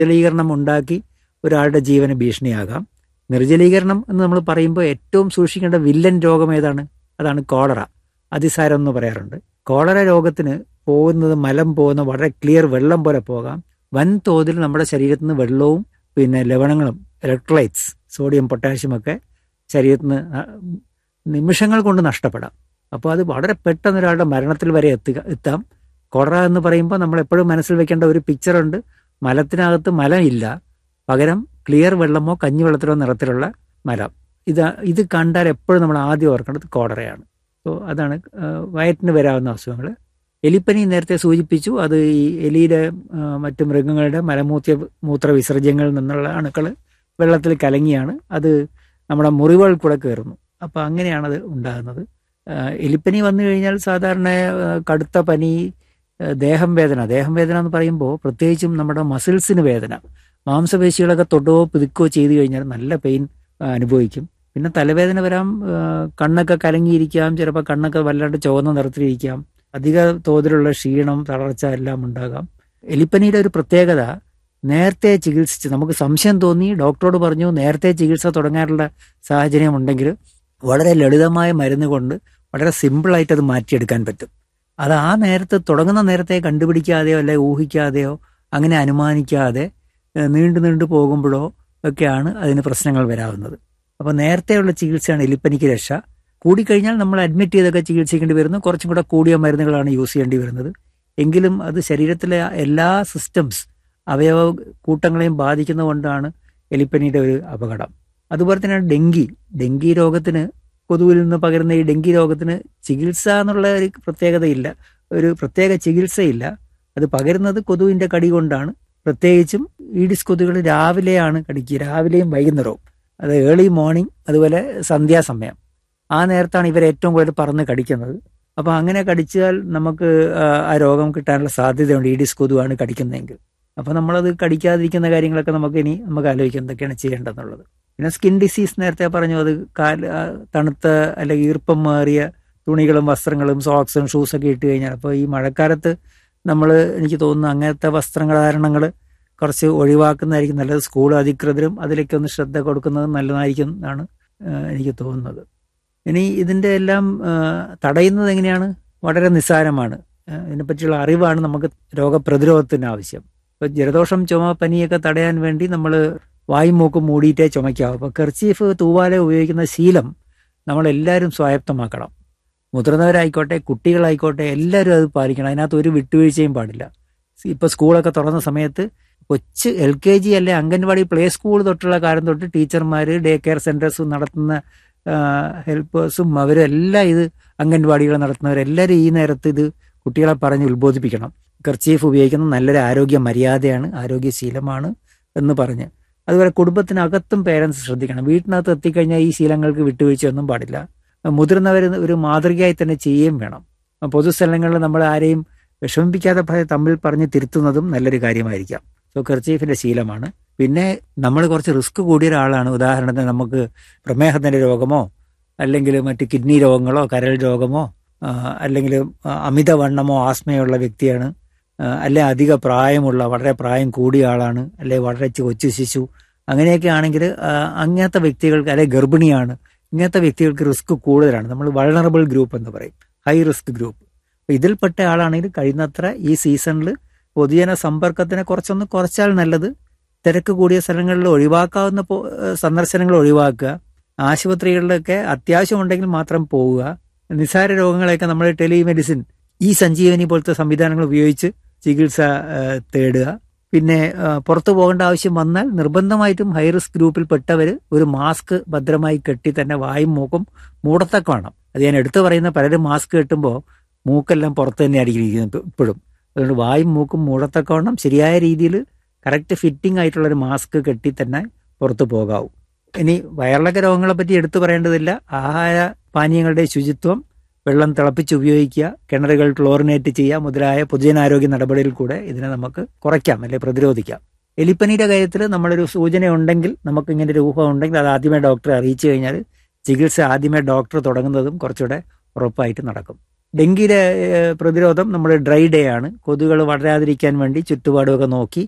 നിർജ്ജലീകരണം ഉണ്ടാക്കി ഒരാളുടെ ജീവന് ഭീഷണിയാകാം നിർജ്ജലീകരണം എന്ന് നമ്മൾ പറയുമ്പോൾ ഏറ്റവും സൂക്ഷിക്കേണ്ട വില്ലൻ രോഗം ഏതാണ് അതാണ് കോളറ അതിസാരം എന്ന് പറയാറുണ്ട് കോളറ രോഗത്തിന് പോകുന്നത് മലം പോകുന്ന വളരെ ക്ലിയർ വെള്ളം പോലെ പോകാം വൻതോതിൽ നമ്മുടെ ശരീരത്തിൽ നിന്ന് വെള്ളവും പിന്നെ ലവണങ്ങളും ഇലക്ട്രോലൈറ്റ്സ് സോഡിയം പൊട്ടാഷ്യം ഒക്കെ ശരീരത്തിൽ നിന്ന് ന- നിമിഷങ്ങൾ കൊണ്ട് നഷ്ടപ്പെടാം അപ്പോൾ അത് വളരെ പെട്ടെന്ന് ഒരാളുടെ മരണത്തിൽ വരെ എത്തുക എത്താം കൊറ എന്ന് പറയുമ്പോൾ നമ്മൾ എപ്പോഴും മനസ്സിൽ വെക്കേണ്ട ഒരു പിക്ചറുണ്ട് മലത്തിനകത്ത് മലം ഇല്ല പകരം ക്ലിയർ വെള്ളമോ കഞ്ഞിവെള്ളത്തിലോ നിറത്തിലുള്ള മലം ഇത് ഇത് കണ്ടാൽ എപ്പോഴും നമ്മൾ ആദ്യം ഓർക്കേണ്ടത് കോടറയാണ് അപ്പോൾ അതാണ് ആ, വയറ്റിന് വരാവുന്ന അസുഖങ്ങൾ എലിപ്പനി നേരത്തെ സൂചിപ്പിച്ചു അത് ഈ എലിയുടെ ആ, മറ്റു മൃഗങ്ങളുടെ മലമൂത്ര മൂത്ര വിസർജ്യങ്ങളിൽ നിന്നുള്ള അണുക്കൾ വെള്ളത്തിൽ കലങ്ങിയാണ് അത് നമ്മുടെ മുറിവുകൾ കൂടെ കയറുന്നു അപ്പോൾ അങ്ങനെയാണത് ഉണ്ടാകുന്നത് ആ, എലിപ്പനി വന്നു കഴിഞ്ഞാൽ സാധാരണ ആ, കടുത്ത പനി ആ, ദേഹം വേദന ദേഹം വേദന എന്ന് പറയുമ്പോൾ പ്രത്യേകിച്ചും നമ്മുടെ മസിൽസിന് വേദന മാംസപേശികളൊക്കെ തൊടുകയോ പിതുക്കുകയോ ചെയ്തു കഴിഞ്ഞാൽ നല്ല പെയിൻ അനുഭവിക്കും പിന്നെ തലവേദന വരാം ആ, കണ്ണൊക്കെ കലങ്ങിയിരിക്കാം ചിലപ്പോൾ കണ്ണൊക്കെ വല്ലാണ്ട് ചുവന്ന നിറത്തിലിരിക്കാം അധിക തോതിലുള്ള ക്ഷീണം തളർച്ച എല്ലാം ഉണ്ടാകാം എലിപ്പനിയുടെ ഒരു പ്രത്യേകത നേരത്തെ ചികിത്സിച്ച് നമുക്ക് സംശയം തോന്നി ഡോക്ടറോട് പറഞ്ഞു നേരത്തെ ചികിത്സ തുടങ്ങാനുള്ള സാഹചര്യം ഉണ്ടെങ്കിൽ വളരെ ലളിതമായ മരുന്ന് കൊണ്ട് വളരെ സിമ്പിളായിട്ട് അത് മാറ്റിയെടുക്കാൻ പറ്റും അത് ആ നേരത്ത് തുടങ്ങുന്ന നേരത്തെ കണ്ടുപിടിക്കാതെയോ അല്ലെ ഊഹിക്കാതെയോ അങ്ങനെ അനുമാനിക്കാതെ ഏഹ്, നീണ്ടു നീണ്ടു പോകുമ്പോഴോ ഒക്കെയാണ് അതിന് പ്രശ്നങ്ങൾ വരാവുന്നത് അപ്പോൾ നേരത്തെയുള്ള ചികിത്സയാണ് എലിപ്പനിക്ക് രക്ഷ കൂടിക്കഴിഞ്ഞാൽ നമ്മൾ അഡ്മിറ്റ് ചെയ്തൊക്കെ ചികിത്സിക്കേണ്ടി വരുന്നു കുറച്ചും കൂടെ കൂടിയ മരുന്നുകളാണ് യൂസ് ചെയ്യേണ്ടി വരുന്നത് എങ്കിലും അത് ശരീരത്തിലെ എല്ലാ സിസ്റ്റംസ് അവയവ കൂട്ടങ്ങളെയും ബാധിക്കുന്നതുകൊണ്ടാണ് എലിപ്പനിയുടെ ഒരു അപകടം അതുപോലെ തന്നെയാണ് ഡെങ്കി ഡെങ്കി രോഗത്തിന് കൊതുവിൽ നിന്ന് പകരുന്ന ഈ ഡെങ്കി രോഗത്തിന് ചികിത്സ എന്നുള്ള ഒരു പ്രത്യേകതയില്ല ഒരു പ്രത്യേക ചികിത്സയില്ല അത് പകരുന്നത് കൊതുവിന്റെ കടി കൊണ്ടാണ് പ്രത്യേകിച്ചും ഈഡിസ് കൊതുകുകൾ രാവിലെയാണ് കടിക്കുക രാവിലെയും വൈകുന്നേരവും അത് ഏർലി മോർണിംഗ് അതുപോലെ സന്ധ്യാസമയം ആ നേരത്താണ് ഇവർ ഏറ്റവും കൂടുതൽ പറന്ന് കടിക്കുന്നത് അപ്പോൾ അങ്ങനെ കടിച്ചാൽ നമുക്ക് ആ, ആ രോഗം കിട്ടാനുള്ള സാധ്യതയുണ്ട് ഈഡിസ് കൊതുവാണ് കടിക്കുന്നതെങ്കിൽ അപ്പോൾ നമ്മളത് കടിക്കാതിരിക്കുന്ന കാര്യങ്ങളൊക്കെ നമുക്ക് ഇനി നമുക്ക് ആലോചിക്കാം എന്തൊക്കെയാണ് ചെയ്യേണ്ടതെന്നുള്ളത് പിന്നെ സ്കിൻ ഡിസീസ് നേരത്തെ പറഞ്ഞു അത് കാൽ ആ, തണുത്ത അല്ലെങ്കിൽ ഈർപ്പം മാറിയ തുണികളും വസ്ത്രങ്ങളും സോക്സും ഷൂസൊക്കെ ഇട്ട് കഴിഞ്ഞാൽ അപ്പോൾ ഈ മഴക്കാലത്ത് നമ്മൾ എനിക്ക് തോന്നുന്നു അങ്ങനത്തെ വസ്ത്രധാരണങ്ങൾ കുറച്ച് ഒഴിവാക്കുന്നതായിരിക്കും നല്ലത് സ്കൂൾ അധികൃതരും അതിലേക്ക് ഒന്ന് ശ്രദ്ധ കൊടുക്കുന്നത് നല്ലതായിരിക്കും എന്നാണ് ആ, എനിക്ക് തോന്നുന്നത് ഇനി ഇതിൻ്റെ എല്ലാം ആ, തടയുന്നത് എങ്ങനെയാണ് വളരെ നിസ്സാരമാണ് ആ, ഇതിനെപ്പറ്റിയുള്ള അറിവാണ് നമുക്ക് രോഗപ്രതിരോധത്തിന് ആവശ്യം ഇപ്പോൾ ജലദോഷം ചുമ പനിയൊക്കെ തടയാൻ വേണ്ടി നമ്മൾ വായും മൂക്കും മൂടിയിട്ടേ ചുമയ്ക്കാവും അപ്പോൾ കെർച്ചീഫ് തൂവാല ഉപയോഗിക്കുന്ന ശീലം നമ്മളെല്ലാവരും സ്വായത്തമാക്കണം മുതിർന്നവരായിക്കോട്ടെ കുട്ടികളായിക്കോട്ടെ എല്ലാവരും അത് പാലിക്കണം അതിനകത്ത് ഒരു വിട്ടുവീഴ്ചയും പാടില്ല ഇപ്പൊ സ്കൂളൊക്കെ തുറന്ന സമയത്ത് കൊച്ച് എൽ കെ ജി അല്ലെ അംഗൻവാടി പ്ലേ സ്കൂൾ തൊട്ടുള്ള കാലം തൊട്ട് ടീച്ചർമാർ ഡേ കെയർ സെന്റേഴ്സും നടത്തുന്ന ഹെൽപ്പേഴ്സും അവരും എല്ലാം ഇത് അംഗൻവാടികൾ നടത്തുന്നവരെല്ലാവരും ഈ നേരത്ത് ഇത് കുട്ടികളെ പറഞ്ഞ് ഉത്ബോധിപ്പിക്കണം കർച്ചീഫ് ഉപയോഗിക്കുന്നത് നല്ലൊരു ആരോഗ്യ മര്യാദയാണ് ആരോഗ്യശീലമാണ് എന്ന് പറഞ്ഞ് അതുപോലെ കുടുംബത്തിനകത്തും പേരൻസ് ശ്രദ്ധിക്കണം വീട്ടിനകത്ത് എത്തിക്കഴിഞ്ഞാൽ ഈ ശീലങ്ങൾക്ക് വിട്ടുവീഴ്ചയൊന്നും പാടില്ല മുതിർന്നവർ ഒരു മാതൃകയായി തന്നെ ചെയ്യുകയും വേണം പൊതുസ്ഥലങ്ങളിൽ നമ്മൾ ആരെയും വിഷമിപ്പിക്കാതെ ഭയ- തമ്മിൽ പറഞ്ഞ് തിരുത്തുന്നതും നല്ലൊരു കാര്യമായിരിക്കാം സോ കർച്ചീഫിന്റെ ശീലമാണ് പിന്നെ നമ്മൾ കുറച്ച് റിസ്ക് കൂടിയ ഒരാളാണ് ഉദാഹരണത്തിന് നമുക്ക് പ്രമേഹത്തിന്റെ രോഗമോ അല്ലെങ്കിൽ മറ്റ് കിഡ്നി രോഗങ്ങളോ കരൾ രോഗമോ ആ, അല്ലെങ്കിൽ ആ, അമിതവണ്ണമോ ആസ്മയോ ഉള്ള വ്യക്തിയാണ് ആ, അല്ലെ അധിക പ്രായമുള്ള വളരെ പ്രായം കൂടിയ ആളാണ് അല്ലെ വളരെ കൊച്ചു ശിശു അങ്ങനെയൊക്കെ ആണെങ്കിൽ ആ, അങ്ങനത്തെ വ്യക്തികൾക്ക് അല്ലെ ഗർഭിണിയാണ് ഇങ്ങനത്തെ വ്യക്തികൾക്ക് റിസ്ക് കൂടുതലാണ് നമ്മൾ വൾണറബിൾ ഗ്രൂപ്പ് എന്ന് പറയും ഹൈ റിസ്ക് ഗ്രൂപ്പ് അപ്പൊ ഇതിൽപ്പെട്ട ആളാണെങ്കിൽ കഴിയുന്നത്ര ഈ സീസണിൽ പൊതുജന സമ്പർക്കത്തിനെ കുറച്ചൊന്ന് കുറച്ചാൽ നല്ലത് തിരക്ക് കൂടിയ സ്ഥലങ്ങളിൽ ഒഴിവാക്കാവുന്ന പോ- ഏഹ് സന്ദർശനങ്ങൾ ഒഴിവാക്കുക ആശുപത്രികളിലൊക്കെ അത്യാവശ്യം ഉണ്ടെങ്കിൽ മാത്രം പോവുക നിസ്സാര രോഗങ്ങളെയൊക്കെ നമ്മൾ ടെലിമെഡിസിൻ ഈ സഞ്ജീവനി പോലത്തെ സംവിധാനങ്ങൾ ഉപയോഗിച്ച് ചികിത്സ ഏഹ്, തേടുക പിന്നെ ഏഹ്, പുറത്തു പോകേണ്ട ആവശ്യം വന്നാൽ നിർബന്ധമായിട്ടും ഹൈ റിസ്ക് ഗ്രൂപ്പിൽപ്പെട്ടവർ ഒരു മാസ്ക് ഭദ്രമായി കെട്ടി തന്നെ വായും മൂക്കും മൂടത്തക്ക വേണം അത് ഞാൻ എടുത്തു പറയുന്ന പലരും മാസ്ക് കെട്ടുമ്പോൾ മൂക്കെല്ലാം പുറത്ത് തന്നെ ആയിരിക്കും ഇരിക്കുന്നത് ഇപ്പോഴും അതുകൊണ്ട് വായും മൂക്കും മൂടത്തക്കവണ്ണം ശരിയായ രീതിയിൽ കറക്റ്റ് ഫിറ്റിംഗ് ആയിട്ടുള്ള ഒരു മാസ്ക് കെട്ടി തന്നെ പുറത്തു പോകാവൂ ഇനി വയറിളക്ക രോഗങ്ങളെ പറ്റി എടുത്തു പറയേണ്ടതില്ല ആഹാര പാനീയങ്ങളുടെ ശുചിത്വം വെള്ളം തിളപ്പിച്ച് ഉപയോഗിക്കുക കിണറുകൾ ക്ലോറിനേറ്റ് ചെയ്യുക മുതലായ പൊതുജനാരോഗ്യ നടപടിയിൽ കൂടെ ഇതിനെ നമുക്ക് കുറയ്ക്കാം അല്ലെ പ്രതിരോധിക്കാം എലിപ്പനിയുടെ കാര്യത്തിൽ നമ്മളൊരു സൂചന ഉണ്ടെങ്കിൽ നമുക്ക് ഇങ്ങനെ ഒരു ഊഹം ഉണ്ടെങ്കിൽ അത് ആദ്യമേ ഡോക്ടറെ അറിയിച്ചു കഴിഞ്ഞാൽ ചികിത്സ ആദ്യമേ ഡോക്ടർ തുടങ്ങുന്നതും കുറച്ചുകൂടെ ഉറപ്പായിട്ട് നടക്കും ഡെങ്കിയുടെ ഏഹ്, പ്രതിരോധം നമ്മൾ ഡ്രൈ ഡേ ആണ് കൊതുകുകൾ വളരാതിരിക്കാൻ വേണ്ടി ചുറ്റുപാടുമൊക്കെ നോക്കി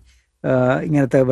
ആ, ഇങ്ങനത്തെ